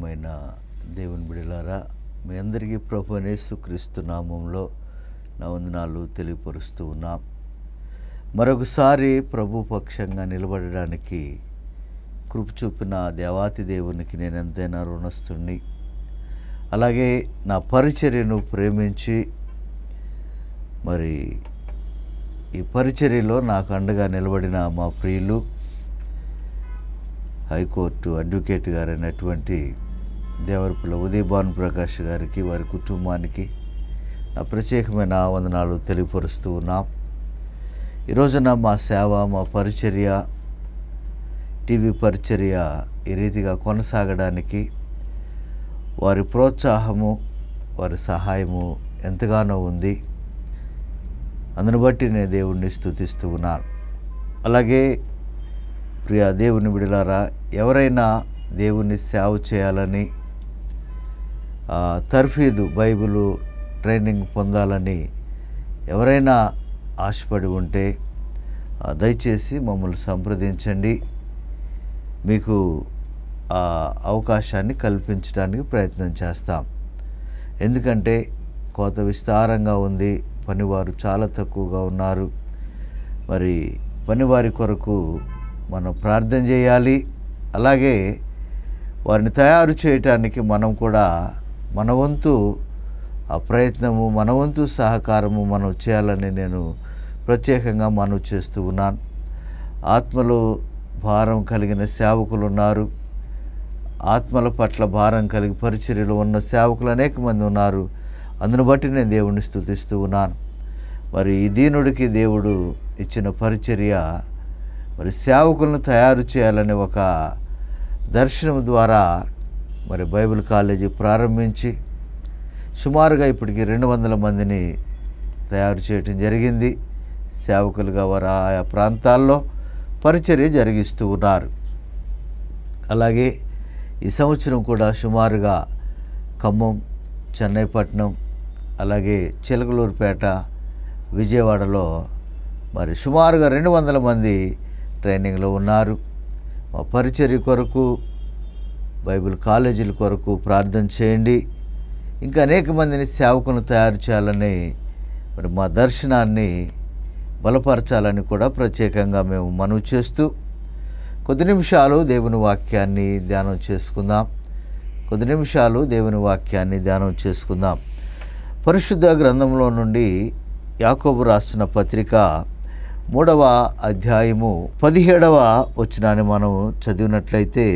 ప్రియమైన దేవుని బిడలారా మీ అందరికీ ప్రభు క్రీస్తు నామంలో నా వందనాలు తెలియపరుస్తూ ఉన్నాం మరొకసారి ప్రభు పక్షంగా నిలబడడానికి కృప చూపిన దేవాతి దేవునికి నేను ఎంతైనా రుణస్తుణ్ణి అలాగే నా పరిచర్యను ప్రేమించి మరి ఈ పరిచర్యలో నాకు అండగా నిలబడిన మా ప్రియులు హైకోర్టు అడ్వకేట్ గారైనటువంటి దేవరపుల ఉదయ్ భాను ప్రకాష్ గారికి వారి కుటుంబానికి నా ప్రత్యేకమైన వందనాలు తెలియపరుస్తూ ఉన్నాం ఈ రోజున మా సేవ మా పరిచర్య టీవీ పరిచర్య ఈ రీతిగా కొనసాగడానికి వారి ప్రోత్సాహము వారి సహాయము ఎంతగానో ఉంది అందును బట్టి నేను దేవుణ్ణి స్థుతిస్తూ ఉన్నాను అలాగే ప్రియ దేవుని బిడలారా ఎవరైనా దేవుని సేవ చేయాలని ఆ, తర్ఫీదు బైబిల్ ట్రైనింగ్ పొందాలని ఎవరైనా ఆశపడి ఉంటే ఆ, దయచేసి మమ్మల్ని సంప్రదించండి మీకు ఆ అవకాశాన్ని కల్పించడానికి ప్రయత్నం చేస్తాం ఎందుకంటే కోత విస్తారంగా ఉంది పనివారు చాలా తక్కువగా ఉన్నారు మరి పనివారి కొరకు మనం ప్రార్థన చేయాలి అలాగే వారిని తయారు చేయటానికి మనం కూడా మన వంతు ఆ ప్రయత్నము మన వంతు సహకారము మనం చేయాలని నేను ప్రత్యేకంగా మనవి చేస్తూ ఉన్నాను ఆత్మలో భారం కలిగిన సేవకులు ఉన్నారు ఆత్మల పట్ల భారం కలిగి పరిచర్యలు ఉన్న సేవకులు అనేక మంది ఉన్నారు అందును బట్టి నేను దేవుణ్ణి స్థుతిస్తూ ఉన్నాను మరి ఈ దీనుడికి దేవుడు ఇచ్చిన పరిచర్య మరి సేవకులను తయారు చేయాలనే ఒక దర్శనం ద్వారా మరి బైబిల్ కాలేజీ ప్రారంభించి సుమారుగా ఇప్పటికి రెండు వందల మందిని తయారు చేయటం జరిగింది సేవకులుగా వారు ఆయా ప్రాంతాల్లో పరిచర్య జరిగిస్తూ ఉన్నారు అలాగే ఈ సంవత్సరం కూడా సుమారుగా ఖమ్మం చెన్నైపట్నం అలాగే చిలకలూరుపేట విజయవాడలో మరి సుమారుగా రెండు వందల మంది ట్రైనింగ్లో ఉన్నారు మా పరిచర్య కొరకు బైబిల్ కాలేజీల కొరకు ప్రార్థన చేయండి ఇంకా అనేక మందిని సేవకులను తయారు చేయాలని మరి మా దర్శనాన్ని బలపరచాలని కూడా ప్రత్యేకంగా మేము మనవి చేస్తూ కొద్ది నిమిషాలు దేవుని వాక్యాన్ని ధ్యానం చేసుకుందాం కొద్ది నిమిషాలు దేవుని వాక్యాన్ని ధ్యానం చేసుకుందాం పరిశుద్ధ గ్రంథంలో నుండి యాకోబు రాసిన పత్రిక మూడవ అధ్యాయము పదిహేడవ వచనాన్ని మనం చదివినట్లయితే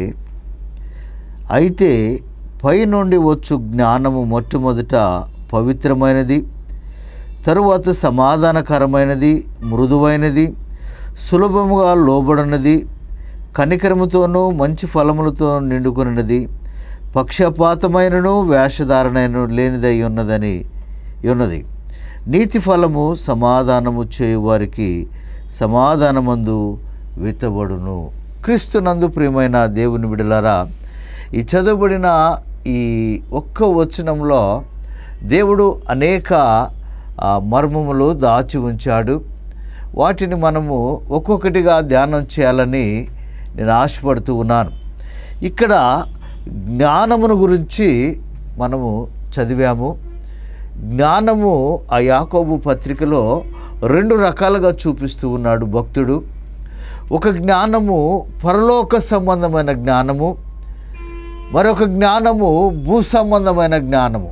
అయితే పై నుండి వచ్చు జ్ఞానము మొట్టమొదట పవిత్రమైనది తరువాత సమాధానకరమైనది మృదువైనది సులభముగా లోబడినది కనికరముతోనూ మంచి ఫలములతో నిండుకున్నది పక్షపాతమైనను వేషధారణను లేనిదై ఉన్నదని ఉన్నది నీతి ఫలము సమాధానము చేయు వారికి సమాధానమందు విత్తబడును క్రీస్తునందు ప్రియమైన దేవుని బిడలారా ఈ చదవబడిన ఈ ఒక్క వచనంలో దేవుడు అనేక ఆ, మర్మములు దాచి ఉంచాడు వాటిని మనము ఒక్కొక్కటిగా ధ్యానం చేయాలని నేను ఆశపడుతూ ఉన్నాను ఇక్కడ జ్ఞానమును గురించి మనము చదివాము జ్ఞానము ఆ యాకోబు పత్రికలో రెండు రకాలుగా చూపిస్తూ ఉన్నాడు భక్తుడు ఒక జ్ఞానము పరలోక సంబంధమైన జ్ఞానము మరొక జ్ఞానము భూ సంబంధమైన జ్ఞానము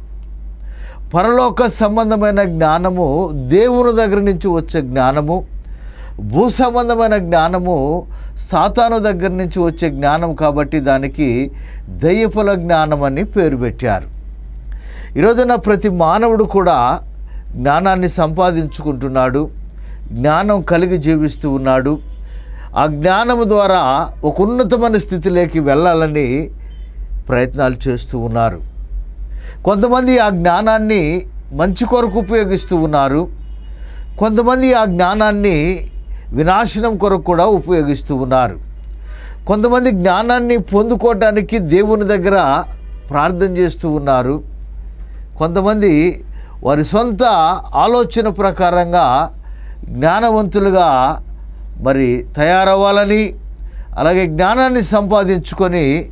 పరలోక సంబంధమైన జ్ఞానము దేవుని దగ్గర నుంచి వచ్చే జ్ఞానము భూ సంబంధమైన జ్ఞానము సాతాను దగ్గర నుంచి వచ్చే జ్ఞానం కాబట్టి దానికి దయ్యపుల జ్ఞానం అని పేరు పెట్టారు ఈరోజున ప్రతి మానవుడు కూడా జ్ఞానాన్ని సంపాదించుకుంటున్నాడు జ్ఞానం కలిగి జీవిస్తూ ఉన్నాడు ఆ జ్ఞానము ద్వారా ఒక ఉన్నతమైన స్థితిలోకి వెళ్ళాలని ప్రయత్నాలు చేస్తూ ఉన్నారు కొంతమంది ఆ జ్ఞానాన్ని మంచి కొరకు ఉపయోగిస్తూ ఉన్నారు కొంతమంది ఆ జ్ఞానాన్ని వినాశనం కొరకు కూడా ఉపయోగిస్తూ ఉన్నారు కొంతమంది జ్ఞానాన్ని పొందుకోవటానికి దేవుని దగ్గర ప్రార్థన చేస్తూ ఉన్నారు కొంతమంది వారి సొంత ఆలోచన ప్రకారంగా జ్ఞానవంతులుగా మరి తయారవ్వాలని అలాగే జ్ఞానాన్ని సంపాదించుకొని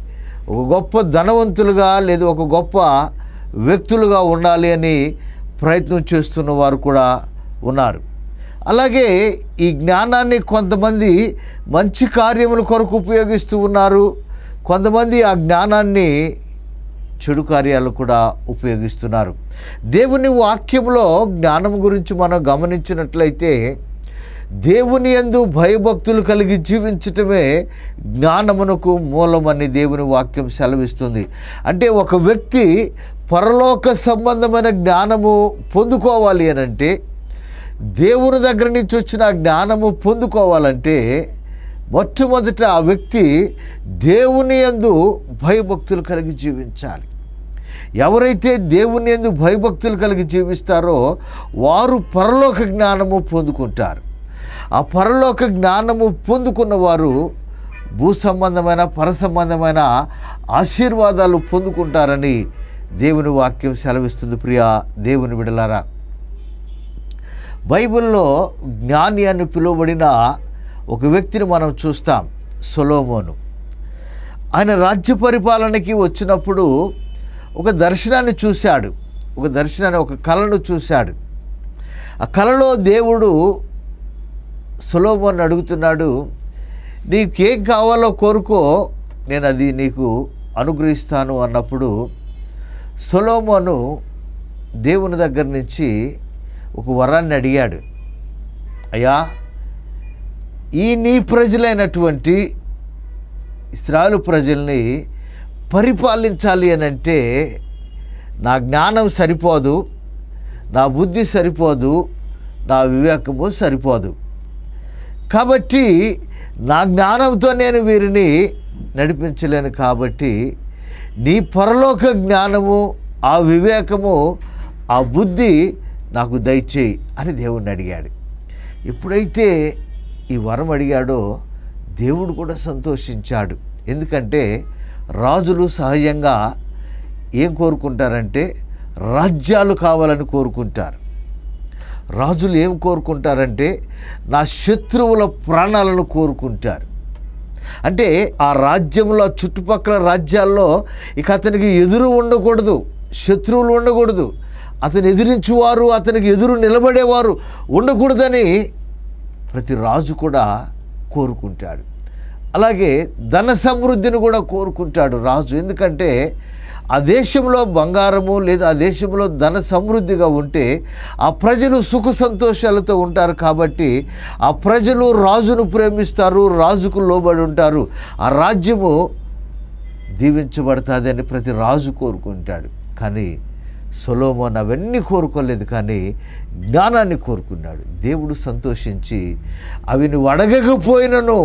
ఒక గొప్ప ధనవంతులుగా లేదా ఒక గొప్ప వ్యక్తులుగా ఉండాలి అని ప్రయత్నం చేస్తున్న వారు కూడా ఉన్నారు అలాగే ఈ జ్ఞానాన్ని కొంతమంది మంచి కార్యముల కొరకు ఉపయోగిస్తూ ఉన్నారు కొంతమంది ఆ జ్ఞానాన్ని చెడు కార్యాలు కూడా ఉపయోగిస్తున్నారు దేవుని వాక్యంలో జ్ఞానం గురించి మనం గమనించినట్లయితే దేవుని యందు భయభక్తులు కలిగి జీవించటమే జ్ఞానమునకు మూలమని దేవుని వాక్యం సెలవిస్తుంది అంటే ఒక వ్యక్తి పరలోక సంబంధమైన జ్ఞానము పొందుకోవాలి అని అంటే దేవుని దగ్గర నుంచి వచ్చిన ఆ జ్ఞానము పొందుకోవాలంటే మొట్టమొదట ఆ వ్యక్తి దేవుని యందు భయభక్తులు కలిగి జీవించాలి ఎవరైతే దేవుని యందు భయభక్తులు కలిగి జీవిస్తారో వారు పరలోక జ్ఞానము పొందుకుంటారు ఆ పరలోక జ్ఞానము పొందుకున్న వారు భూ సంబంధమైన పర సంబంధమైన ఆశీర్వాదాలు పొందుకుంటారని దేవుని వాక్యం సెలవిస్తుంది ప్రియా దేవుని విడలారా బైబిల్లో జ్ఞాని అని పిలువబడిన ఒక వ్యక్తిని మనం చూస్తాం సొలోమోను ఆయన రాజ్య పరిపాలనకి వచ్చినప్పుడు ఒక దర్శనాన్ని చూశాడు ఒక దర్శనాన్ని ఒక కళను చూశాడు ఆ కళలో దేవుడు సొలోమోన్ అడుగుతున్నాడు నీకేం కావాలో కోరుకో నేను అది నీకు అనుగ్రహిస్తాను అన్నప్పుడు సొలోమోను దేవుని దగ్గర నుంచి ఒక వరాన్ని అడిగాడు అయ్యా ఈ నీ ప్రజలైనటువంటి ఇస్రాయలు ప్రజల్ని పరిపాలించాలి అని అంటే నా జ్ఞానం సరిపోదు నా బుద్ధి సరిపోదు నా వివేకము సరిపోదు కాబట్టి నా జ్ఞానంతో నేను వీరిని నడిపించలేను కాబట్టి నీ పరలోక జ్ఞానము ఆ వివేకము ఆ బుద్ధి నాకు దయచేయి అని దేవుణ్ణి అడిగాడు ఎప్పుడైతే ఈ వరం అడిగాడో దేవుడు కూడా సంతోషించాడు ఎందుకంటే రాజులు సహజంగా ఏం కోరుకుంటారంటే రాజ్యాలు కావాలని కోరుకుంటారు రాజులు ఏం కోరుకుంటారంటే నా శత్రువుల ప్రాణాలను కోరుకుంటారు అంటే ఆ రాజ్యంలో చుట్టుపక్కల రాజ్యాల్లో ఇక అతనికి ఎదురు ఉండకూడదు శత్రువులు ఉండకూడదు అతను ఎదిరించువారు అతనికి ఎదురు నిలబడేవారు ఉండకూడదని ప్రతి రాజు కూడా కోరుకుంటాడు అలాగే ధన సమృద్ధిని కూడా కోరుకుంటాడు రాజు ఎందుకంటే ఆ దేశంలో బంగారము లేదా ఆ దేశంలో ధన సమృద్ధిగా ఉంటే ఆ ప్రజలు సుఖ సంతోషాలతో ఉంటారు కాబట్టి ఆ ప్రజలు రాజును ప్రేమిస్తారు రాజుకు లోబడి ఉంటారు ఆ రాజ్యము దీవించబడుతుందని ప్రతి రాజు కోరుకుంటాడు కానీ సొలోమోన్ అవన్నీ కోరుకోలేదు కానీ జ్ఞానాన్ని కోరుకున్నాడు దేవుడు సంతోషించి అవి నువ్వు అడగకపోయినను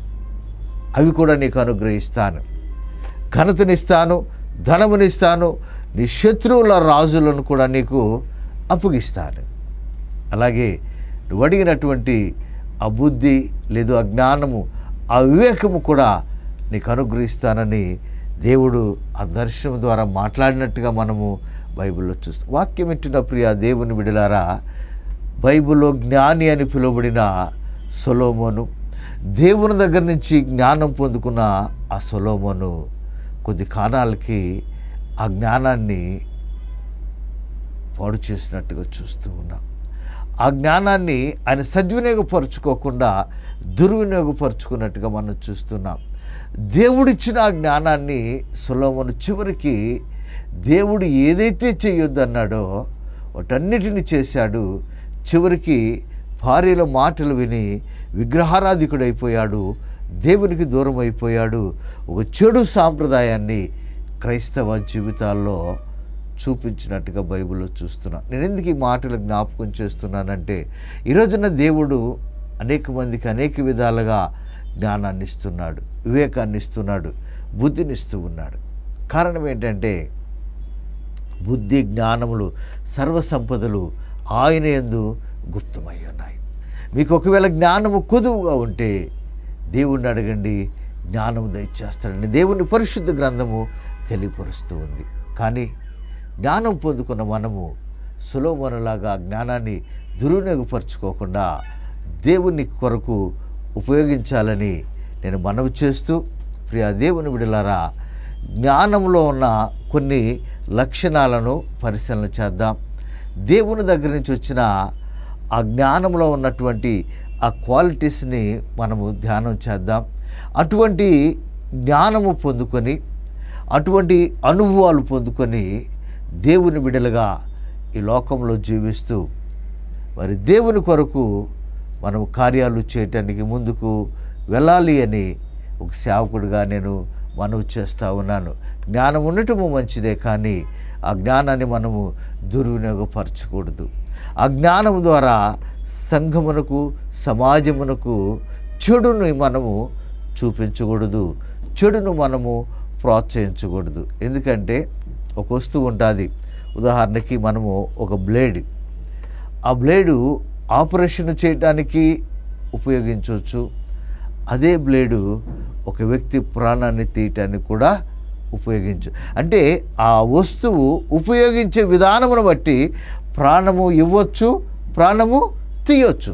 అవి కూడా నీకు అనుగ్రహిస్తాను ఘనతనిస్తాను ధనమునిస్తాను నీ శత్రువుల రాజులను కూడా నీకు అప్పగిస్తాను అలాగే నువ్వు అడిగినటువంటి ఆ బుద్ధి లేదు ఆ జ్ఞానము ఆ వివేకము కూడా నీకు అనుగ్రహిస్తానని దేవుడు ఆ దర్శనం ద్వారా మాట్లాడినట్టుగా మనము బైబిల్లో చూస్తాం వాక్యం ఇట్టిన ప్రియ దేవుని విడలారా బైబిల్లో జ్ఞాని అని పిలువబడిన సొలోమోను దేవుని దగ్గర నుంచి జ్ఞానం పొందుకున్న ఆ సొలోమోను కొద్ది కాలాలకి ఆ జ్ఞానాన్ని పాడు చేసినట్టుగా చూస్తూ ఉన్నాం ఆ జ్ఞానాన్ని ఆయన సద్వినియోగపరుచుకోకుండా దుర్వినియోగపరుచుకున్నట్టుగా మనం చూస్తున్నాం దేవుడిచ్చిన ఆ జ్ఞానాన్ని సులోమను చివరికి దేవుడు ఏదైతే చేయొద్దన్నాడో వాటన్నిటిని చేశాడు చివరికి భార్యల మాటలు విని విగ్రహారాధికుడైపోయాడు దేవునికి దూరం అయిపోయాడు ఒక చెడు సాంప్రదాయాన్ని క్రైస్తవ జీవితాల్లో చూపించినట్టుగా బైబిల్లో చూస్తున్నాను నేను ఎందుకు ఈ మాటలు జ్ఞాపకం చేస్తున్నానంటే ఈరోజున దేవుడు అనేక మందికి అనేక విధాలుగా జ్ఞానాన్ని ఇస్తున్నాడు వివేకాన్ని ఇస్తున్నాడు బుద్ధిని ఇస్తూ ఉన్నాడు కారణం ఏంటంటే బుద్ధి జ్ఞానములు సర్వసంపదలు ఆయన ఎందు గుప్తమై ఉన్నాయి మీకు ఒకవేళ జ్ఞానము కొదువుగా ఉంటే దేవుణ్ణి అడగండి జ్ఞానము దయచేస్తాడని దేవుని పరిశుద్ధ గ్రంథము తెలియపరుస్తూ ఉంది కానీ జ్ఞానం పొందుకున్న మనము సులోమనలాగా జ్ఞానాన్ని దుర్వినియోగపరచుకోకుండా దేవుని కొరకు ఉపయోగించాలని నేను మనవి చేస్తూ ప్రియ దేవుని విడలారా జ్ఞానంలో ఉన్న కొన్ని లక్షణాలను పరిశీలన చేద్దాం దేవుని దగ్గర నుంచి వచ్చిన ఆ జ్ఞానంలో ఉన్నటువంటి ఆ క్వాలిటీస్ని మనము ధ్యానం చేద్దాం అటువంటి జ్ఞానము పొందుకొని అటువంటి అనుభవాలు పొందుకొని దేవుని బిడలుగా ఈ లోకంలో జీవిస్తూ మరి దేవుని కొరకు మనం కార్యాలు చేయటానికి ముందుకు వెళ్ళాలి అని ఒక సేవకుడిగా నేను మనవి చేస్తూ ఉన్నాను జ్ఞానం ఉండటము మంచిదే కానీ ఆ జ్ఞానాన్ని మనము దుర్వినియోగపరచకూడదు ఆ జ్ఞానం ద్వారా సంఘమునకు సమాజమునకు చెడుని మనము చూపించకూడదు చెడును మనము ప్రోత్సహించకూడదు ఎందుకంటే ఒక వస్తువు ఉంటుంది ఉదాహరణకి మనము ఒక బ్లేడ్ ఆ బ్లేడు ఆపరేషన్ చేయడానికి ఉపయోగించవచ్చు అదే బ్లేడు ఒక వ్యక్తి ప్రాణాన్ని తీయటానికి కూడా ఉపయోగించు అంటే ఆ వస్తువు ఉపయోగించే విధానమును బట్టి ప్రాణము ఇవ్వచ్చు ప్రాణము తీయొచ్చు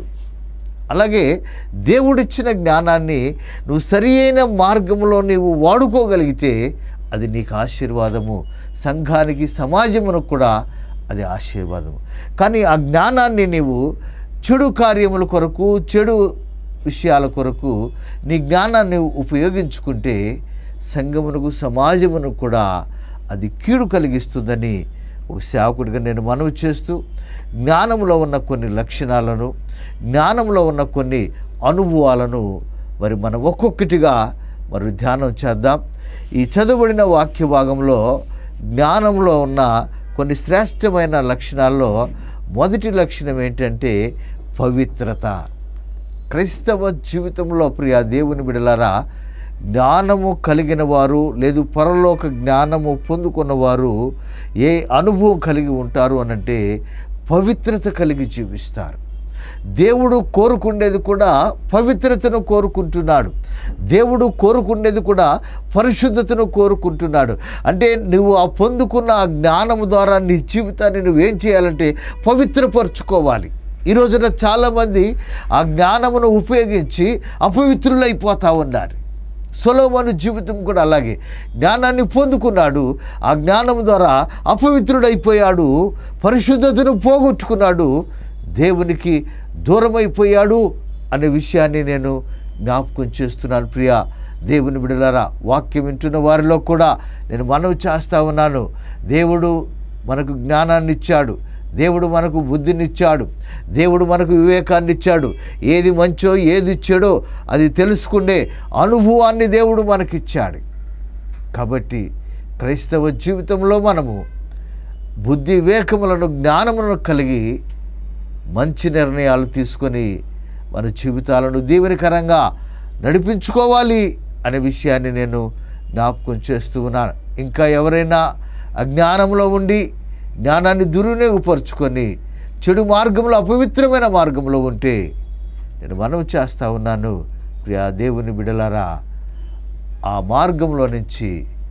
అలాగే దేవుడిచ్చిన జ్ఞానాన్ని నువ్వు సరి అయిన మార్గంలో నీవు వాడుకోగలిగితే అది నీకు ఆశీర్వాదము సంఘానికి సమాజమునకు కూడా అది ఆశీర్వాదము కానీ ఆ జ్ఞానాన్ని నీవు చెడు కార్యముల కొరకు చెడు విషయాల కొరకు నీ జ్ఞానాన్ని ఉపయోగించుకుంటే సంఘమునకు సమాజమునకు కూడా అది కీడు కలిగిస్తుందని ఒక సేవకుడిగా నేను మనవి చేస్తూ జ్ఞానంలో ఉన్న కొన్ని లక్షణాలను జ్ఞానంలో ఉన్న కొన్ని అనుభవాలను మరి మనం ఒక్కొక్కటిగా మరి ధ్యానం చేద్దాం ఈ చదువుబడిన వాక్య భాగంలో జ్ఞానంలో ఉన్న కొన్ని శ్రేష్టమైన లక్షణాల్లో మొదటి లక్షణం ఏంటంటే పవిత్రత క్రైస్తవ జీవితంలో ప్రియ దేవుని బిడలారా జ్ఞానము కలిగిన వారు లేదు పరలోక జ్ఞానము పొందుకున్నవారు ఏ అనుభవం కలిగి ఉంటారు అనంటే పవిత్రత కలిగి జీవిస్తారు దేవుడు కోరుకుండేది కూడా పవిత్రతను కోరుకుంటున్నాడు దేవుడు కోరుకుండేది కూడా పరిశుద్ధతను కోరుకుంటున్నాడు అంటే నువ్వు ఆ పొందుకున్న ఆ జ్ఞానము ద్వారా నీ జీవితాన్ని నువ్వేం చేయాలంటే పవిత్రపరచుకోవాలి ఈ రోజున చాలామంది ఆ జ్ఞానమును ఉపయోగించి అపవిత్రులైపోతూ ఉన్నారు సొలోమోను జీవితం కూడా అలాగే జ్ఞానాన్ని పొందుకున్నాడు ఆ జ్ఞానం ద్వారా అపవిత్రుడైపోయాడు పరిశుద్ధతను పోగొట్టుకున్నాడు దేవునికి దూరమైపోయాడు అనే విషయాన్ని నేను జ్ఞాపకం చేస్తున్నాను ప్రియా దేవుని బిడలారా వాక్యం వింటున్న వారిలో కూడా నేను మనవి చేస్తా ఉన్నాను దేవుడు మనకు జ్ఞానాన్ని ఇచ్చాడు దేవుడు మనకు బుద్ధినిచ్చాడు దేవుడు మనకు వివేకాన్ని ఇచ్చాడు ఏది మంచో ఏది ఇచ్చాడో అది తెలుసుకునే అనుభవాన్ని దేవుడు మనకిచ్చాడు కాబట్టి క్రైస్తవ జీవితంలో మనము బుద్ధి వివేకములను జ్ఞానములను కలిగి మంచి నిర్ణయాలు తీసుకొని మన జీవితాలను దీవెనకరంగా నడిపించుకోవాలి అనే విషయాన్ని నేను జ్ఞాపకం చేస్తూ ఉన్నాను ఇంకా ఎవరైనా అజ్ఞానంలో ఉండి జ్ఞానాన్ని దుర్వినియోగపరుచుకొని చెడు మార్గంలో అపవిత్రమైన మార్గంలో ఉంటే నేను మనవి చేస్తూ ఉన్నాను ప్రియా దేవుని బిడలారా ఆ మార్గంలో నుంచి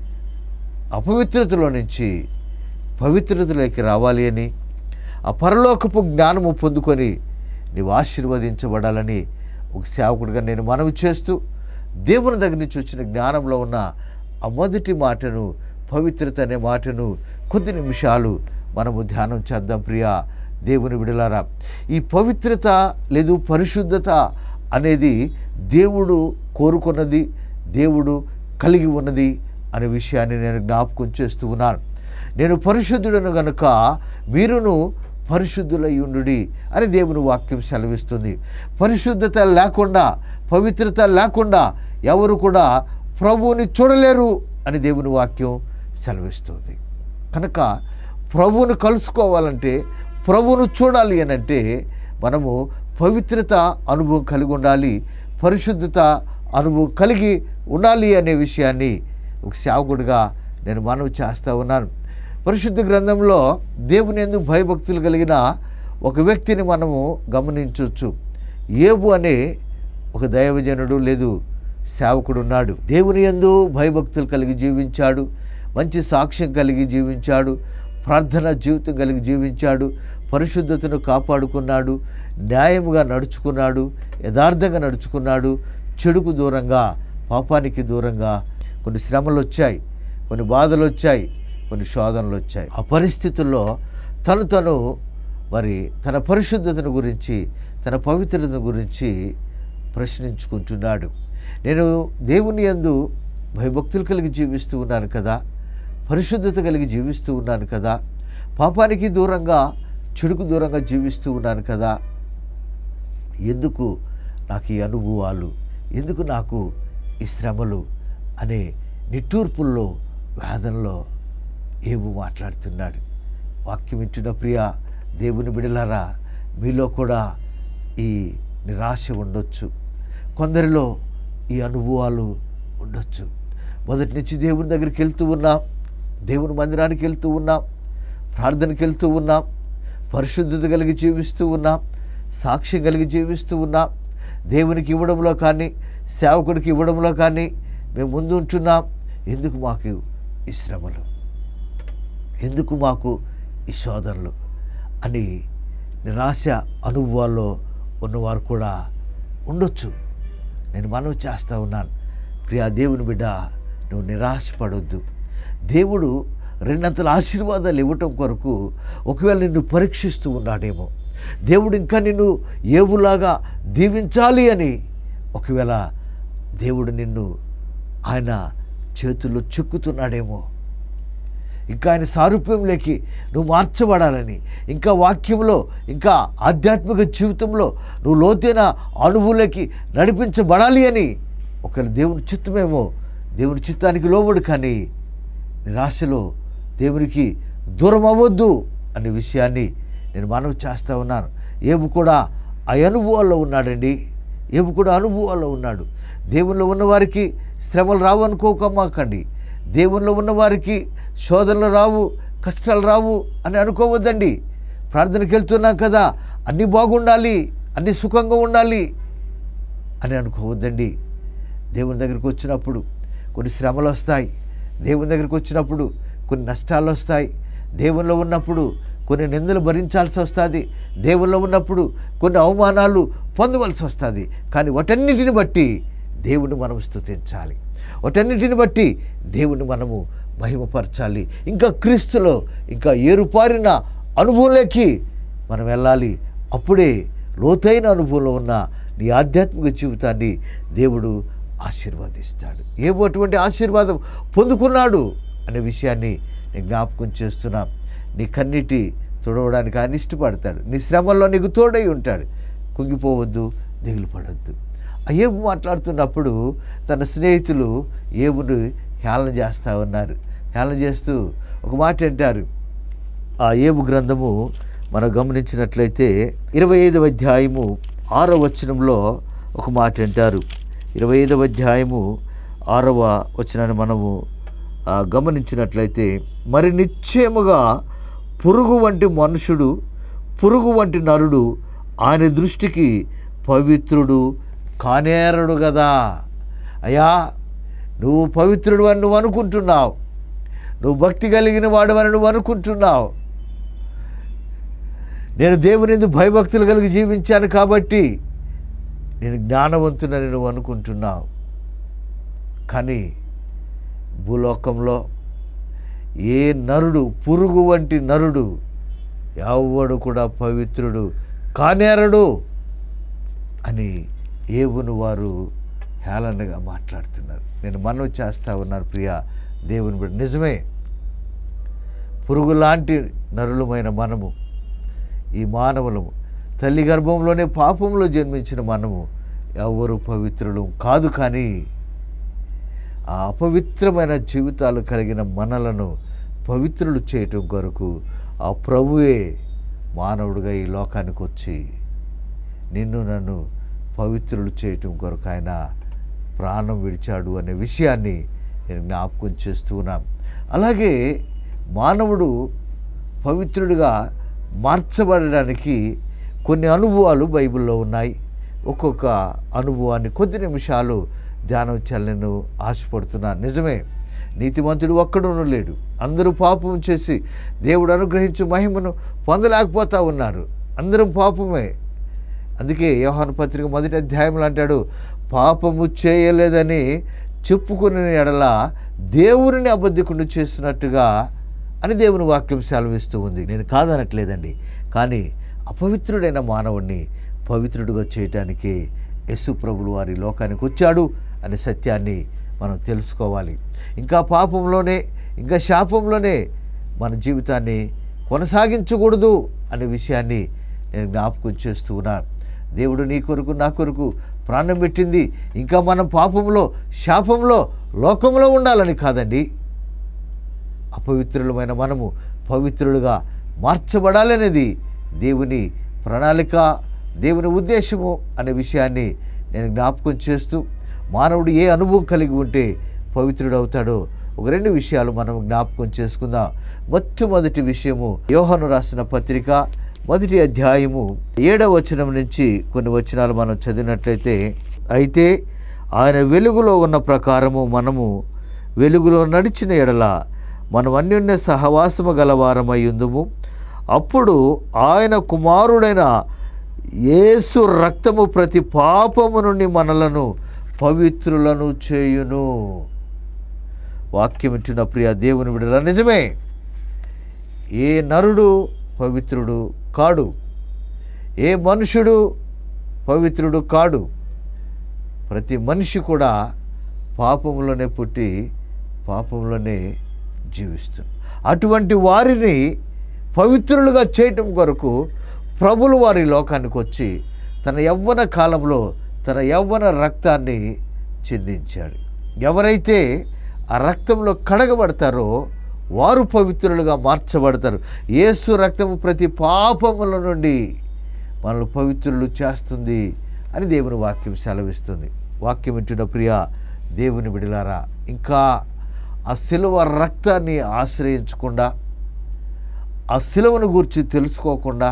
అపవిత్రతలో నుంచి పవిత్రతలోకి రావాలి అని ఆ పరలోకపు జ్ఞానము పొందుకొని నీవు ఆశీర్వదించబడాలని ఒక సేవకుడిగా నేను మనవి చేస్తూ దేవుని దగ్గర నుంచి వచ్చిన జ్ఞానంలో ఉన్న ఆ మొదటి మాటను పవిత్రత అనే మాటను కొద్ది నిమిషాలు మనము ధ్యానం చేద్దాం ప్రియా దేవుని విడలారా ఈ పవిత్రత లేదు పరిశుద్ధత అనేది దేవుడు కోరుకున్నది దేవుడు కలిగి ఉన్నది అనే విషయాన్ని నేను జ్ఞాపకం చేస్తూ ఉన్నాను నేను పరిశుద్ధుడను గనుక మీరును పరిశుద్ధులై ఉండుడి అని దేవుని వాక్యం సెలవిస్తుంది పరిశుద్ధత లేకుండా పవిత్రత లేకుండా ఎవరు కూడా ప్రభువుని చూడలేరు అని దేవుని వాక్యం సెలవిస్తుంది కనుక ప్రభువును కలుసుకోవాలంటే ప్రభువును చూడాలి అని అంటే మనము పవిత్రత అనుభవం కలిగి ఉండాలి పరిశుద్ధత అనుభవం కలిగి ఉండాలి అనే విషయాన్ని ఒక సేవకుడిగా నేను మనవి చేస్తూ ఉన్నాను పరిశుద్ధ గ్రంథంలో దేవుని ఎందుకు భయభక్తులు కలిగిన ఒక వ్యక్తిని మనము గమనించవచ్చు ఏబు అనే ఒక దైవజనుడు లేదు సేవకుడు ఉన్నాడు దేవుని ఎందు భయభక్తులు కలిగి జీవించాడు మంచి సాక్ష్యం కలిగి జీవించాడు ప్రార్థన జీవితం కలిగి జీవించాడు పరిశుద్ధతను కాపాడుకున్నాడు న్యాయముగా నడుచుకున్నాడు యథార్థంగా నడుచుకున్నాడు చెడుకు దూరంగా పాపానికి దూరంగా కొన్ని శ్రమలు వచ్చాయి కొన్ని బాధలు వచ్చాయి కొన్ని శోధనలు వచ్చాయి ఆ పరిస్థితుల్లో తను తను మరి తన పరిశుద్ధతను గురించి తన పవిత్రతను గురించి ప్రశ్నించుకుంటున్నాడు నేను దేవుని యందు భయభక్తులు కలిగి జీవిస్తూ ఉన్నాను కదా పరిశుద్ధత కలిగి జీవిస్తూ ఉన్నాను కదా పాపానికి దూరంగా చెడుకు దూరంగా జీవిస్తూ ఉన్నాను కదా ఎందుకు నాకు ఈ అనుభవాలు ఎందుకు నాకు ఈ శ్రమలు అనే నిట్టూర్పుల్లో వేదనలో ఏబు మాట్లాడుతున్నాడు వాక్యం వింటున్న ప్రియ దేవుని బిడలారా మీలో కూడా ఈ నిరాశ ఉండొచ్చు కొందరిలో ఈ అనుభవాలు ఉండొచ్చు మొదటి నుంచి దేవుని దగ్గరికి వెళ్తూ ఉన్నాం దేవుని మందిరానికి వెళ్తూ ఉన్నాం ప్రార్థనకి వెళ్తూ ఉన్నాం పరిశుద్ధత కలిగి జీవిస్తూ ఉన్నాం సాక్ష్యం కలిగి జీవిస్తూ ఉన్నాం దేవునికి ఇవ్వడంలో కానీ సేవకుడికి ఇవ్వడంలో కానీ మేము ముందు ఉంటున్నాం ఎందుకు మాకు ఈ శ్రమలు ఎందుకు మాకు ఈ శోధనలు అని నిరాశ అనుభవాల్లో ఉన్నవారు కూడా ఉండొచ్చు నేను మనవి చేస్తూ ఉన్నాను ప్రియా దేవుని బిడ్డ నువ్వు నిరాశపడొద్దు దేవుడు రెండంతల ఆశీర్వాదాలు ఇవ్వటం కొరకు ఒకవేళ నిన్ను పరీక్షిస్తూ ఉన్నాడేమో దేవుడు ఇంకా నిన్ను ఏవులాగా దీవించాలి అని ఒకవేళ దేవుడు నిన్ను ఆయన చేతుల్లో చెక్కుతున్నాడేమో ఇంకా ఆయన సారూప్యంలోకి నువ్వు మార్చబడాలని ఇంకా వాక్యంలో ఇంకా ఆధ్యాత్మిక జీవితంలో నువ్వు లోతైన అనుభూలకి నడిపించబడాలి అని ఒకవేళ దేవుని చిత్తమేమో దేవుని చిత్తానికి లోబడు కానీ నిరాశలో దేవునికి దూరం అవ్వద్దు అనే విషయాన్ని నేను మనవి చేస్తూ ఉన్నాను ఏబు కూడా ఆ అనుభవాల్లో ఉన్నాడండి ఏబు కూడా అనుభవాల్లో ఉన్నాడు దేవుల్లో ఉన్నవారికి శ్రమలు రావు అనుకోకమాకండి దేవుల్లో ఉన్నవారికి శోధనలు రావు కష్టాలు రావు అని అనుకోవద్దండి ప్రార్థనకి వెళ్తున్నాం కదా అన్నీ బాగుండాలి అన్నీ సుఖంగా ఉండాలి అని అనుకోవద్దండి దేవుని దగ్గరికి వచ్చినప్పుడు కొన్ని శ్రమలు వస్తాయి దేవుని దగ్గరికి వచ్చినప్పుడు కొన్ని నష్టాలు వస్తాయి దేవుల్లో ఉన్నప్పుడు కొన్ని నిందలు భరించాల్సి వస్తుంది దేవుల్లో ఉన్నప్పుడు కొన్ని అవమానాలు పొందవలసి వస్తుంది కానీ వాటన్నిటిని బట్టి దేవుని మనం స్తుతించాలి వాటన్నిటిని బట్టి దేవుని మనము మహిమపరచాలి ఇంకా క్రీస్తులో ఇంకా ఏరుపారిన అనుభవంలోకి మనం వెళ్ళాలి అప్పుడే లోతైన అనుభవంలో ఉన్న నీ ఆధ్యాత్మిక జీవితాన్ని దేవుడు ఆశీర్వదిస్తాడు ఏమో అటువంటి ఆశీర్వాదం పొందుకున్నాడు అనే విషయాన్ని నేను జ్ఞాపకం చేస్తున్నా నీ కన్నిటి తుడవడానికి ఆయన ఇష్టపడతాడు నీ శ్రమల్లో నీకు తోడై ఉంటాడు కుంగిపోవద్దు దిగులు పడవద్దు ఆ ఏబు మాట్లాడుతున్నప్పుడు తన స్నేహితులు ఏబును హేళన చేస్తూ ఉన్నారు హేళన చేస్తూ ఒక మాట అంటారు ఆ ఏబు గ్రంథము మనం గమనించినట్లయితే ఇరవై ఐదవ అధ్యాయము ఆరవ వచనంలో ఒక మాట అంటారు ఇరవై ఐదవ అధ్యాయము ఆరవ వచనాన్ని మనము ఆ, గమనించినట్లయితే మరి నిశ్చయముగా పురుగు వంటి మనుషుడు పురుగు వంటి నరుడు ఆయన దృష్టికి పవిత్రుడు కానేరడు కదా అయ్యా నువ్వు పవిత్రుడు అని నువ్వు అనుకుంటున్నావు నువ్వు భక్తి కలిగిన వాడు అని నువ్వు అనుకుంటున్నావు నేను దేవుని ఎందుకు భయభక్తులు కలిగి జీవించాను కాబట్టి నేను జ్ఞానవంతునని నువ్వు అనుకుంటున్నావు కానీ భూలోకంలో ఏ నరుడు పురుగు వంటి నరుడు ఎవడు కూడా పవిత్రుడు కానేరడు అని ఏవును వారు హేళనగా మాట్లాడుతున్నారు నేను మనవి చేస్తా ఉన్నాను ప్రియ దేవుని బిడ్డ నిజమే పురుగు లాంటి నరులమైన మనము ఈ మానవులము తల్లి గర్భంలోనే పాపంలో జన్మించిన మనము ఎవరు పవిత్రులు కాదు కానీ ఆ అపవిత్రమైన జీవితాలు కలిగిన మనలను పవిత్రులు చేయటం కొరకు ఆ ప్రభువే మానవుడిగా ఈ లోకానికి వచ్చి నిన్ను నన్ను పవిత్రులు చేయటం కొరకు ఆయన ప్రాణం విడిచాడు అనే విషయాన్ని నేను జ్ఞాపకం చేస్తూ ఉన్నాను అలాగే మానవుడు పవిత్రుడిగా మార్చబడడానికి కొన్ని అనుభవాలు బైబిల్లో ఉన్నాయి ఒక్కొక్క అనుభవాన్ని కొద్ది నిమిషాలు ధ్యానం చేయాలని ఆశపడుతున్నాను నిజమే నీతిమంతుడు ఒక్కడును లేడు అందరూ పాపం చేసి దేవుడు అనుగ్రహించు మహిమను పొందలేకపోతా ఉన్నారు అందరం పాపమే అందుకే యోహాను పత్రిక మొదటి అధ్యాయంలో అంటాడు పాపము చేయలేదని చెప్పుకునే ఎడల దేవుని అబద్ధికుడు చేస్తున్నట్టుగా అని దేవుని వాక్యం సెలవిస్తూ ఉంది నేను కాదనట్లేదండి కానీ అపవిత్రుడైన మానవుణ్ణి పవిత్రుడిగా చేయటానికి యేసు ప్రభులు వారి లోకానికి వచ్చాడు అనే సత్యాన్ని మనం తెలుసుకోవాలి ఇంకా పాపంలోనే ఇంకా శాపంలోనే మన జీవితాన్ని కొనసాగించకూడదు అనే విషయాన్ని నేను జ్ఞాపకం చేస్తూ ఉన్నాను దేవుడు నీ కొరకు నా కొరకు ప్రాణం పెట్టింది ఇంకా మనం పాపంలో శాపంలో లోకంలో ఉండాలని కాదండి అపవిత్రులమైన మనము పవిత్రులుగా మార్చబడాలనేది దేవుని ప్రణాళిక దేవుని ఉద్దేశము అనే విషయాన్ని నేను జ్ఞాపకం చేస్తూ మానవుడు ఏ అనుభవం కలిగి ఉంటే పవిత్రుడు అవుతాడో ఒక రెండు విషయాలు మనం జ్ఞాపకం చేసుకుందాం మొట్టమొదటి విషయము యోహాను రాసిన పత్రిక మొదటి అధ్యాయము ఏడవ వచనం నుంచి కొన్ని వచనాలు మనం చదివినట్లయితే అయితే ఆయన వెలుగులో ఉన్న ప్రకారము మనము వెలుగులో నడిచిన ఎడల మనం అన్యోన్య సహవాసము గలవారమై ఉందుము అప్పుడు ఆయన కుమారుడైన యేసు రక్తము ప్రతి పాపము నుండి మనలను పవిత్రులను చేయును వాక్యం ఇచ్చిన ప్రియ దేవుని విడల నిజమే ఏ నరుడు పవిత్రుడు కాడు ఏ మనుషుడు పవిత్రుడు కాడు ప్రతి మనిషి కూడా పాపంలోనే పుట్టి పాపంలోనే జీవిస్తుంది అటువంటి వారిని పవిత్రులుగా చేయటం కొరకు ప్రభులు వారి లోకానికి వచ్చి తన యవ్వన కాలంలో తన యవ్వన రక్తాన్ని చిందించాడు ఎవరైతే ఆ రక్తంలో కడగబడతారో వారు పవిత్రులుగా మార్చబడతారు యేసు రక్తము ప్రతి పాపముల నుండి మనల్ని పవిత్రులు చేస్తుంది అని దేవుని వాక్యం సెలవిస్తుంది వాక్యం వింటున్న ప్రియ దేవుని బిడిలారా ఇంకా ఆ సిలువ రక్తాన్ని ఆశ్రయించకుండా ఆ సిలువను గురించి తెలుసుకోకుండా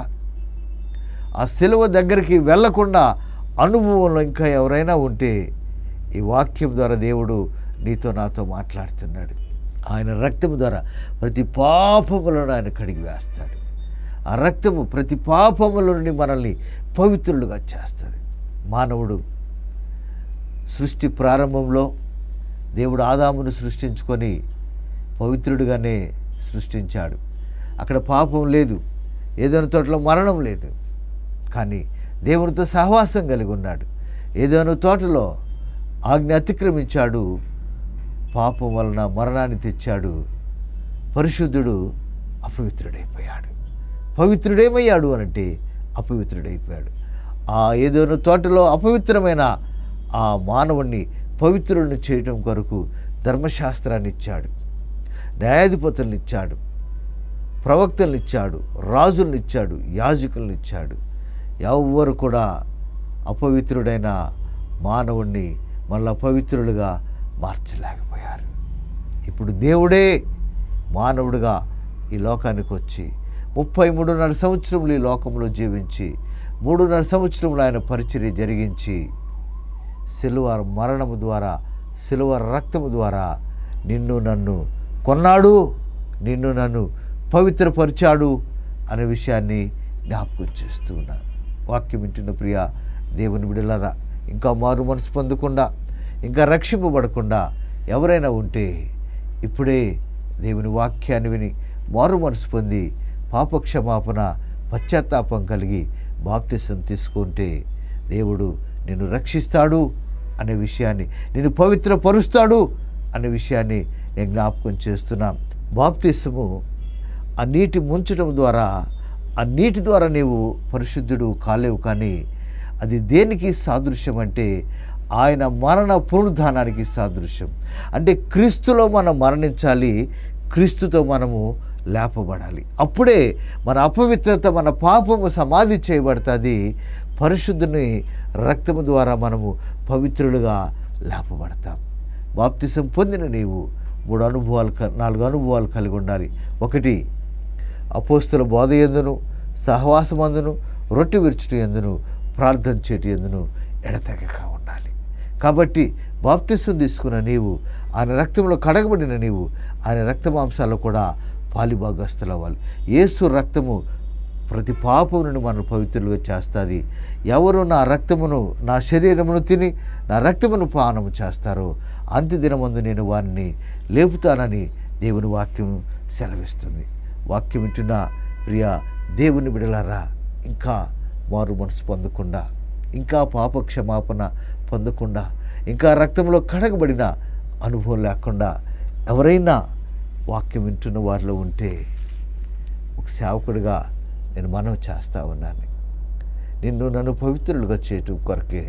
ఆ సిలువ దగ్గరికి వెళ్ళకుండా అనుభవంలో ఇంకా ఎవరైనా ఉంటే ఈ వాక్యం ద్వారా దేవుడు నీతో నాతో మాట్లాడుతున్నాడు ఆయన రక్తము ద్వారా ప్రతి పాపములను ఆయన కడిగి వేస్తాడు ఆ రక్తము ప్రతి పాపముల నుండి మనల్ని పవిత్రులుగా చేస్తుంది మానవుడు సృష్టి ప్రారంభంలో దేవుడు ఆదామును సృష్టించుకొని పవిత్రుడిగానే సృష్టించాడు అక్కడ పాపం లేదు ఏదైనా తోటలో మరణం లేదు కానీ దేవునితో సహవాసం కలిగి ఉన్నాడు ఏదైనా తోటలో ఆజ్ఞ అతిక్రమించాడు పాపం వలన మరణాన్ని తెచ్చాడు పరిశుద్ధుడు అపవిత్రుడైపోయాడు పవిత్రుడేమయ్యాడు అనంటే అపవిత్రుడైపోయాడు ఆ ఏదైనా తోటలో అపవిత్రమైన ఆ మానవుణ్ణి పవిత్రులను చేయటం కొరకు ధర్మశాస్త్రాన్ని ఇచ్చాడు న్యాయాధిపతులను ఇచ్చాడు ప్రవక్తలను ఇచ్చాడు రాజులను ఇచ్చాడు యాజకులను ఇచ్చాడు ఎవ్వరు కూడా అపవిత్రుడైన మానవుణ్ణి మళ్ళా పవిత్రులుగా మార్చలేకపోయారు ఇప్పుడు దేవుడే మానవుడిగా ఈ లోకానికి వచ్చి ముప్పై మూడున్నర సంవత్సరములు ఈ లోకంలో జీవించి మూడున్నర సంవత్సరములు ఆయన పరిచర్య జరిగించి సిలువ మరణము ద్వారా సిలువ రక్తము ద్వారా నిన్ను నన్ను కొన్నాడు నిన్ను నన్ను పవిత్రపరిచాడు అనే విషయాన్ని జ్ఞాపకం చేస్తూ ఉన్నాను వాక్యం వింటున్న ప్రియ దేవుని బిడలరా ఇంకా మారు మనసు పొందకుండా ఇంకా రక్షింపబడకుండా ఎవరైనా ఉంటే ఇప్పుడే దేవుని వాక్యాన్ని విని మారు మనసు పొంది పాపక్షమాపణ పశ్చాత్తాపం కలిగి బాప్తిసం తీసుకుంటే దేవుడు నిన్ను రక్షిస్తాడు అనే విషయాన్ని నిన్ను పవిత్రపరుస్తాడు అనే విషయాన్ని నేను జ్ఞాపకం చేస్తున్నాం బాప్తిసము ఆ నీటి ముంచడం ద్వారా ఆ నీటి ద్వారా నీవు పరిశుద్ధుడు కాలేవు కానీ అది దేనికి సాదృశ్యం అంటే ఆయన మరణ పునరుద్ధానానికి సాదృశ్యం అంటే క్రీస్తులో మనం మరణించాలి క్రీస్తుతో మనము లేపబడాలి అప్పుడే మన అపవిత్రత మన పాపము సమాధి చేయబడుతుంది పరిశుద్ధుని రక్తము ద్వారా మనము పవిత్రులుగా లేపబడతాం బాప్తిసం పొందిన నీవు మూడు అనుభవాలు క- నాలుగు అనుభవాలు కలిగి ఉండాలి ఒకటి అపోస్తుల బోధ ఎందును సహవాసమందును రొట్టె విరుచుట ఎందును ప్రార్థన చేటి ఎందును ఎడతెగక ఉండాలి కాబట్టి బాప్తిసం తీసుకున్న నీవు ఆయన రక్తంలో కడగబడిన నీవు ఆయన రక్త మాంసాల్లో కూడా పాలిభాగస్తులు అవ్వాలి ఏసు రక్తము ప్రతి పాపం నుండి మనల్ని పవిత్రులుగా చేస్తుంది ఎవరు నా రక్తమును నా శరీరమును తిని నా రక్తమును పానము చేస్తారో అంత్యదినమందు నేను వారిని లేపుతానని దేవుని వాక్యం సెలవిస్తుంది వాక్యం వింటున్న ప్రియ దేవుని బిడలారా ఇంకా మారు మనసు పొందకుండా ఇంకా పాప క్షమాపణ పొందకుండా ఇంకా రక్తంలో కడగబడిన అనుభవం లేకుండా ఎవరైనా వాక్యం వింటున్న వారిలో ఉంటే ఒక సేవకుడిగా నేను మనవి చేస్తా ఉన్నాను నిన్ను నన్ను పవిత్రులుగా చేయటం కొరకే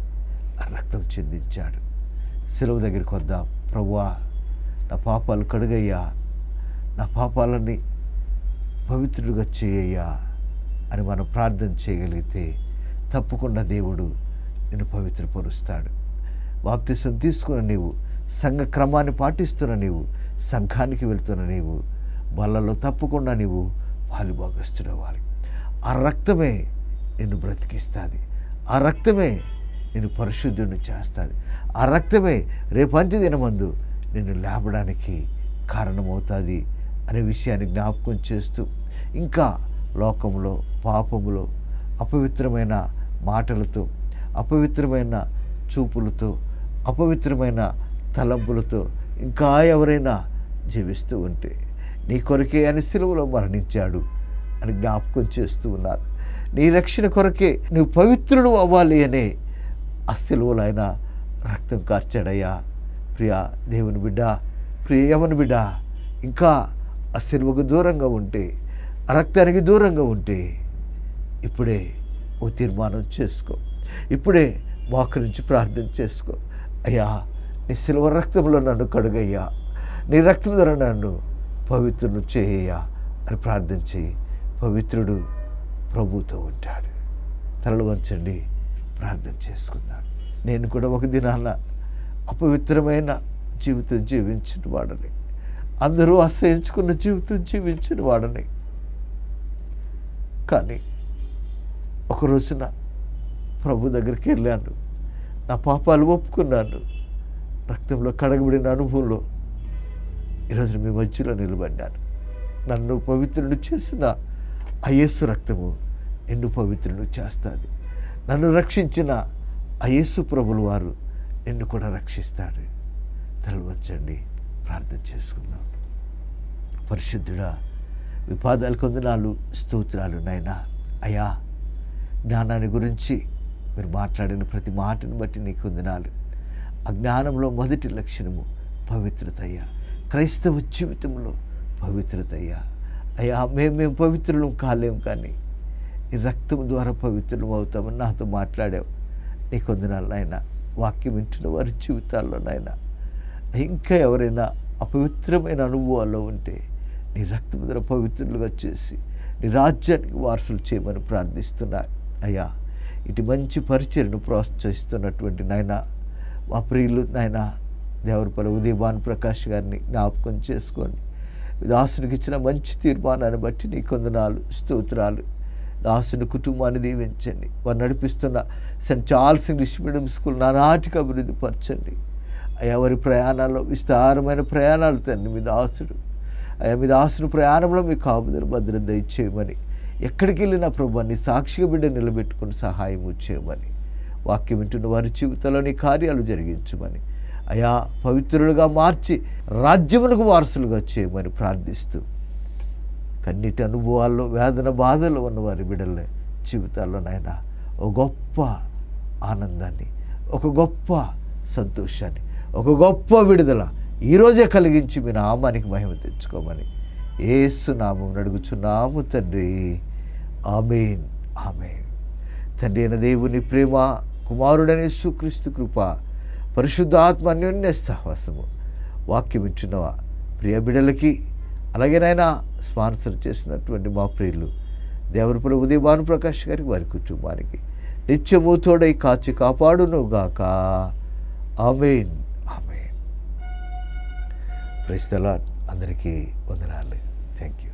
ఆ రక్తం చెందించాడు సెలవు దగ్గరికి వద్దాం ప్రభువా నా పాపాలు కడుగయ్యా నా పాపాలని పవిత్రుడిగా చేయయ్యా అని మనం ప్రార్థన చేయగలిగితే తప్పకుండా దేవుడు నిన్ను పవిత్రపరుస్తాడు బాప్తిసం తీసుకున్న నీవు సంఘ క్రమాన్ని పాటిస్తున్న నీవు సంఘానికి వెళ్తున్న నీవు బల్లలో తప్పకుండా నీవు పాలుభాగస్తుడవ్వాలి ఆ రక్తమే నిన్ను బ్రతికిస్తుంది ఆ రక్తమే నిన్ను పరిశుద్ధుని చేస్తుంది ఆ రక్తమే రేపంతి దినమందు నిన్ను లేపడానికి కారణమవుతుంది అనే విషయాన్ని జ్ఞాపకం చేస్తూ ఇంకా లోకంలో పాపములో అపవిత్రమైన మాటలతో అపవిత్రమైన చూపులతో అపవిత్రమైన తలంపులతో ఇంకా ఎవరైనా జీవిస్తూ ఉంటే నీ కొరకే అని సిలువలో మరణించాడు అని జ్ఞాపకం చేస్తూ ఉన్నారు నీ రక్షణ కొరకే నువ్వు పవిత్రుడు అవ్వాలి అనే ఆ సిలువలో ఆయన రక్తం కార్చాడయ్యా ప్రియ దేవుని బిడ్డ ప్రియ యమని బిడ్డ ఇంకా ఆ సిలువకు దూరంగా ఉంటే ఆ రక్తానికి దూరంగా ఉంటే ఇప్పుడే ఓ తీర్మానం చేసుకో ఇప్పుడే మోకరించి ప్రార్థన చేసుకో అయ్యా నీ సిల్వ రక్తంలో నన్ను కడుగయ్యా నీ రక్తం ద్వారా నన్ను పవిత్రులు చేయ్యా అని ప్రార్థన చేయి పవిత్రుడు ప్రభుతో ఉంటాడు తలలు వంచండి ప్రార్థన చేసుకుందాం నేను కూడా ఒక దినాన అపవిత్రమైన జీవితం జీవించిన వాడని అందరూ అసహించుకున్న జీవితం జీవించిన వాడని కానీ ఒక రోజున ప్రభు దగ్గరికి వెళ్ళాను నా పాపాలు ఒప్పుకున్నాను రక్తంలో కడగబడిన అనుభవంలో ఈరోజు మీ మధ్యలో నిలబడ్డాను నన్ను పవిత్రుడు చేసిన ఆ యేసు రక్తము నిన్ను పవిత్రుడు చేస్తుంది నన్ను రక్షించిన ఆ యేసు ప్రభులు వారు నిన్ను కూడా రక్షిస్తాడు తలవంచండి ప్రార్థన చేసుకుందాం పరిశుద్ధుడా మీ పాదాలు కొందనాలు స్తోత్రాలు నాయనా అయ్యా జ్ఞానాన్ని గురించి మీరు మాట్లాడిన ప్రతి మాటను బట్టి నీకు వందనాలు ఆ జ్ఞానంలో మొదటి లక్షణము పవిత్రత అయ్యా క్రైస్తవ జీవితంలో పవిత్రత అయ్యా అయ్యా మేము మేము పవిత్రులం కాలేం కానీ ఈ రక్తం ద్వారా పవిత్రులం అవుతామని నాతో మాట్లాడావు నీకు వందనాలు నాయన వాక్యం వింటున్న వారి జీవితాల్లో నాయన ఇంకా ఎవరైనా అపవిత్రమైన అనుభవాల్లో ఉంటే నీ రక్తం ద్వారా పవిత్రులుగా చేసి నీ రాజ్యానికి వారసులు చేయమని ప్రార్థిస్తున్నా అయ్యా ఇటు మంచి పరిచయను ప్రోత్సహిస్తున్నటువంటి నాయన మా ప్రియులు నాయన దేవరపల్లి ఉదయ భాను ప్రకాష్ గారిని జ్ఞాపకం చేసుకోండి దాసునికి ఇచ్చిన మంచి తీర్మానాన్ని బట్టి నీ కొందనాలు స్తోత్రాలు దాసుని కుటుంబాన్ని దీవించండి వారు నడిపిస్తున్న St Charles English medium school నానాటికి అభివృద్ధి పరచండి అయ్యా వారి ప్రయాణాల్లో విస్తారమైన ప్రయాణాలు తండ్రి మీ దాసుడు అయ్యా మీ దాసుని ప్రయాణంలో మీ కాపుదల భద్రత దయచేయమని ఎక్కడికి వెళ్ళినా ప్రభు నీ సాక్షిగా బిడ్డ నిలబెట్టుకుని సహాయం చేయమని వాక్యం వింటున్న వారి జీవితంలో నీ కార్యాలు జరిగించమని అయా పవిత్రులుగా మార్చి రాజ్యమునకు వారసులుగా చేయమని ప్రార్థిస్తూ కన్నిటి అనుభవాల్లో వేదన బాధలు ఉన్న వారి బిడ్డల జీవితాల్లో నాయన ఒక గొప్ప ఆనందాన్ని ఒక గొప్ప సంతోషాన్ని ఒక గొప్ప విడుదల ఈరోజే కలిగించి మీ నామానికి మహిమ తెచ్చుకోమని ఏసు నామం అడుగుచున్నాము తండ్రి ఆమెన్ ఆమెన్ తండ్రి అయిన దేవుని ప్రేమ కుమారుడనే సుక్రీస్తు కృప పరిశుద్ధాత్మ అన్యోన్య సహవాసము వాక్యం ఇచ్చున్నవా ప్రియ బిడలకి అలాగేనైనా స్పాన్సర్ చేసినటువంటి మా ప్రియులు దేవరపుల ఉదయ భానుప్రకాష్ గారికి వారి కుటుంబానికి నిత్యము తోడై కాచి కాపాడును గాక ఆమెన్ ఆమెన్ ప్రైస్తలా అందరికీ వందనాలు థ్యాంక్ యూ